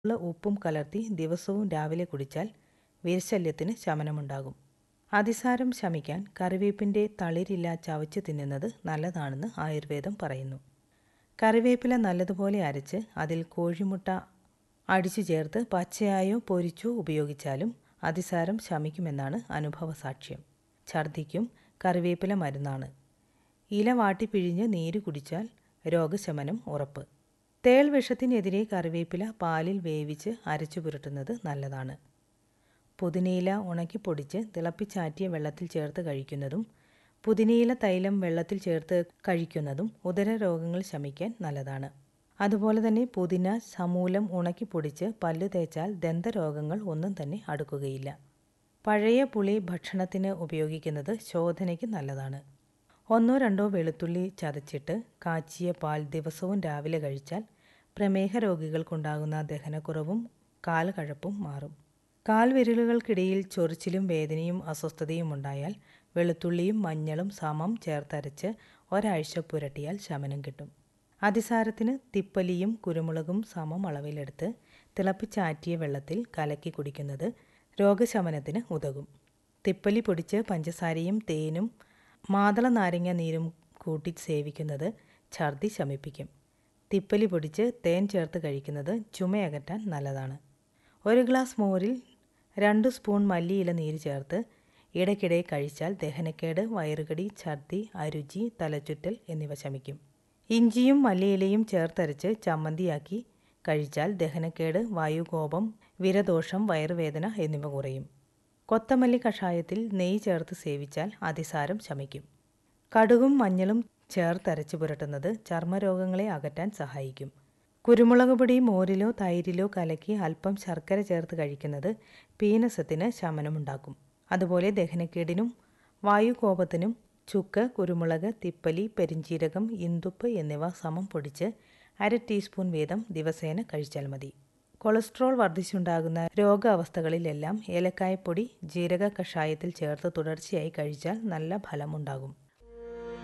ഉള്ള ഉപ്പും കലർത്തി ദിവസവും രാവിലെ കുടിച്ചാൽ വിരശല്യത്തിന് ശമനമുണ്ടാകും അതിസാരം ശമിക്കാൻ കറിവേപ്പിൻ്റെ തളിരില ചവച്ച് തിന്നുന്നത് നല്ലതാണെന്ന് ആയുർവേദം പറയുന്നു കറിവേപ്പില നല്ലതുപോലെ അരച്ച് അതിൽ കോഴിമുട്ട അടിച്ചു ചേർത്ത് പച്ചയായോ പൊരിച്ചോ ഉപയോഗിച്ചാലും അതിസാരം ശമിക്കുമെന്നാണ് അനുഭവസാക്ഷ്യം ഛർദിക്കും കറിവേപ്പില മരുന്നാണ് ഇല വാട്ടിപ്പിഴിഞ്ഞ് നീര് കുടിച്ചാൽ രോഗശമനം ഉറപ്പ് തേൾ വിഷത്തിനെതിരെ കറിവേപ്പില പാലിൽ വേവിച്ച് അരച്ചു പുരട്ടുന്നത് നല്ലതാണ് പുതിനയില ഉണക്കി പൊടിച്ച് തിളപ്പിച്ചാറ്റിയ വെള്ളത്തിൽ ചേർത്ത് കഴിക്കുന്നതും പുതിനയില തൈലം വെള്ളത്തിൽ ചേർത്ത് കഴിക്കുന്നതും ഉദര രോഗങ്ങൾ ശമിക്കാൻ നല്ലതാണ് അതുപോലെ തന്നെ പുതിന സമൂലം ഉണക്കി പൊടിച്ച് പല്ലു തേച്ചാൽ ദന്തരോഗങ്ങൾ ഒന്നും തന്നെ അടുക്കുകയില്ല പഴയ പുളി ഭക്ഷണത്തിന് ഉപയോഗിക്കുന്നത് ശോധനയ്ക്ക് നല്ലതാണ് ഒന്നോ രണ്ടോ വെളുത്തുള്ളി ചതച്ചിട്ട് കാച്ചിയ പാൽ ദിവസവും രാവിലെ കഴിച്ചാൽ പ്രമേഹ രോഗികൾക്കുണ്ടാകുന്ന ദഹനക്കുറവും കാൽകഴപ്പും മാറും കാൽവിരലുകൾക്കിടയിൽ ചൊറിച്ചിലും വേദനയും അസ്വസ്ഥതയും ഉണ്ടായാൽ വെളുത്തുള്ളിയും മഞ്ഞളും സമം ചേർത്തരച്ച് ഒരാഴ്ച പുരട്ടിയാൽ ശമനം കിട്ടും അതിസാരത്തിന് തിപ്പലിയും കുരുമുളകും സമം അളവിലെടുത്ത് തിളപ്പിച്ചാറ്റിയ വെള്ളത്തിൽ കലക്കി കുടിക്കുന്നത് രോഗശമനത്തിന് ഉതകും തിപ്പലി പൊടിച്ച് പഞ്ചസാരയും തേനും മാതള നാരങ്ങ നീരും കൂട്ടി സേവിക്കുന്നത് ഛർദി ശമിപ്പിക്കും തിപ്പലി പൊടിച്ച് തേൻ ചേർത്ത് കഴിക്കുന്നത് ചുമയകറ്റാൻ നല്ലതാണ് ഒരു ഗ്ലാസ് മോരിൽ രണ്ട് സ്പൂൺ മല്ലിയില നീര് ചേർത്ത് ഇടയ്ക്കിടെ കഴിച്ചാൽ ദഹനക്കേട് വയറുകടി ഛർദി അരുചി തലചുറ്റൽ എന്നിവ ശമിക്കും ഇഞ്ചിയും മല്ലിയിലയും ചേർത്തരച്ച് ചമ്മന്തിയാക്കി കഴിച്ചാൽ ദഹനക്കേട് വായുകോപം വിരദോഷം വയറുവേദന എന്നിവ കുറയും കൊത്തമല്ലി കഷായത്തിൽ നെയ്യ് ചേർത്ത് സേവിച്ചാൽ അതിസാരം ശമിക്കും കടുകും മഞ്ഞളും ചേർത്തരച്ച് പുരട്ടുന്നത് ചർമ്മരോഗങ്ങളെ അകറ്റാൻ സഹായിക്കും കുരുമുളക് പൊടി മോരിലോ തൈരിലോ കലക്കി അല്പം ശർക്കര ചേർത്ത് കഴിക്കുന്നത് പീനസത്തിന് ശമനമുണ്ടാക്കും അതുപോലെ ദഹനക്കേടിനും വായുകോപത്തിനും ചുക്ക് കുരുമുളക് തിപ്പലി പെരിഞ്ചീരകം ഇന്തുപ്പ് എന്നിവ സമം പൊടിച്ച് അര ടീസ്പൂൺ വീതം ദിവസേന കഴിച്ചാൽ മതി കൊളസ്ട്രോൾ വർദ്ധിച്ചുണ്ടാകുന്ന രോഗാവസ്ഥകളിലെല്ലാം ഏലക്കായപ്പൊടി ജീരക കഷായത്തിൽ ചേർത്ത് തുടർച്ചയായി കഴിച്ചാൽ നല്ല ഫലമുണ്ടാകും